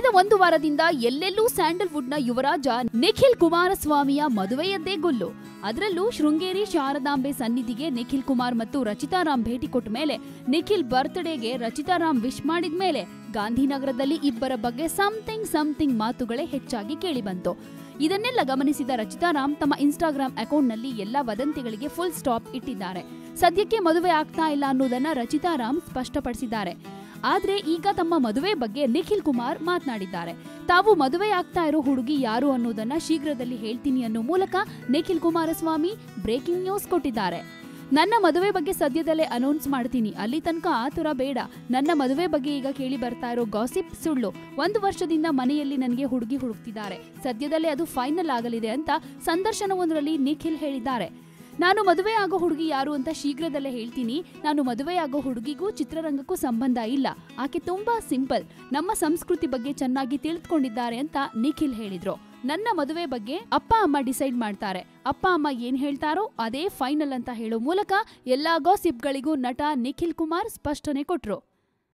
ಕಳೆದ ಒಂದು ವಾರದಿಂದ ಎಲ್ಲೆಲ್ಲೂ ಸ್ಯಾಂಡಲ್ವುಡ್ನ ಯುವರಾಜ ನಿಖಿಲ್ ಕುಮಾರಸ್ವಾಮಿಯ ಮದುವೆಯದ್ದೇ ಗುಲ್ಲು ಅದರಲ್ಲೂ ಶೃಂಗೇರಿ ಶಾರದಾಂಬೆ ಸನ್ನಿಧಿಗೆ ನಿಖಿಲ್ ಕುಮಾರ್ ಮತ್ತು ರಚಿತಾರಾಮ್ ಭೇಟಿ ಕೊಟ್ಟ ಮೇಲೆ ನಿಖಿಲ್ ಬರ್ತ್ಡೇಗೆ ರಚಿತಾರಾಮ್ ವಿಶ್ ಮಾಡಿದ ಮೇಲೆ ಗಾಂಧಿನಗರದಲ್ಲಿ ಇಬ್ಬರ ಬಗ್ಗೆ ಸಮಥಿಂಗ್ ಸಮಥಿಂಗ್ ಮಾತುಗಳೇ ಹೆಚ್ಚಾಗಿ ಕೇಳಿಬಂತು ಇದನ್ನೆಲ್ಲ ಗಮನಿಸಿದ ರಚಿತಾರಾಮ್ ತಮ್ಮ ಇನ್ಸ್ಟಾಗ್ರಾಂ ಅಕೌಂಟ್ನಲ್ಲಿ ಎಲ್ಲ ವದಂತಿಗಳಿಗೆ ಫುಲ್ ಸ್ಟಾಪ್ ಇಟ್ಟಿದ್ದಾರೆ ಸದ್ಯಕ್ಕೆ ಮದುವೆ ಆಗ್ತಾ ಇಲ್ಲ ಅನ್ನೋದನ್ನ ರಚಿತಾರಾಮ್ ಸ್ಪಷ್ಟಪಡಿಸಿದ್ದಾರೆ ಆದ್ರೆ ಈಗ ತಮ್ಮ ಮದುವೆ ಬಗ್ಗೆ ನಿಖಿಲ್ ಕುಮಾರ್ ಮಾತನಾಡಿದ್ದಾರೆ ತಾವು ಮದುವೆ ಆಗ್ತಾ ಇರೋ ಹುಡುಗಿ ಯಾರು ಅನ್ನೋದನ್ನ ಶೀಘ್ರದಲ್ಲಿ ಹೇಳ್ತೀನಿ ಅನ್ನೋ ಮೂಲಕ ನಿಖಿಲ್ ಕುಮಾರಸ್ವಾಮಿ ಬ್ರೇಕಿಂಗ್ ನ್ಯೂಸ್ ಕೊಟ್ಟಿದ್ದಾರೆ ನನ್ನ ಮದುವೆ ಬಗ್ಗೆ ಸದ್ಯದಲ್ಲೇ ಅನೌನ್ಸ್ ಮಾಡ್ತೀನಿ ಅಲ್ಲಿ ತನಕ ಆತುರ ಬೇಡ ನನ್ನ ಮದುವೆ ಬಗ್ಗೆ ಈಗ ಕೇಳಿ ಬರ್ತಾ ಇರೋ ಗಾಸಿಪ್ ಸುಳ್ಳು ಒಂದು ವರ್ಷದಿಂದ ಮನೆಯಲ್ಲಿ ನನಗೆ ಹುಡುಗಿ ಹುಡುಕ್ತಿದ್ದಾರೆ ಸದ್ಯದಲ್ಲೇ ಅದು ಫೈನಲ್ ಆಗಲಿದೆ ಅಂತ ಸಂದರ್ಶನವೊಂದರಲ್ಲಿ ನಿಖಿಲ್ ಹೇಳಿದ್ದಾರೆ ನಾನು ಮದುವೆ ಆಗೋ ಹುಡುಗಿ ಯಾರು ಅಂತ ಶೀಘ್ರದಲ್ಲೇ ಹೇಳ್ತೀನಿ ನಾನು ಮದುವೆ ಆಗೋ ಹುಡುಗಿಗೂ ಚಿತ್ರರಂಗಕ್ಕೂ ಸಂಬಂಧ ಇಲ್ಲ ಆಕೆ ತುಂಬಾ ಸಿಂಪಲ್ ನಮ್ಮ ಸಂಸ್ಕೃತಿ ಬಗ್ಗೆ ಚೆನ್ನಾಗಿ ತಿಳಿದುಕೊಂಡಿದ್ದಾರೆ ಅಂತ ನಿಖಿಲ್ ಹೇಳಿದ್ರು ನನ್ನ ಮದುವೆ ಬಗ್ಗೆ ಅಪ್ಪ ಅಮ್ಮ ಡಿಸೈಡ್ ಮಾಡ್ತಾರೆ ಅಪ್ಪ ಅಮ್ಮ ಏನ್ ಹೇಳ್ತಾರೋ ಅದೇ ಫೈನಲ್ ಅಂತ ಹೇಳೋ ಮೂಲಕ ಎಲ್ಲಾ ಗಾಸಿಪ್ಗಳಿಗೂ ನಟ ನಿಖಿಲ್ ಕುಮಾರ್ ಸ್ಪಷ್ಟನೆ ಕೊಟ್ರು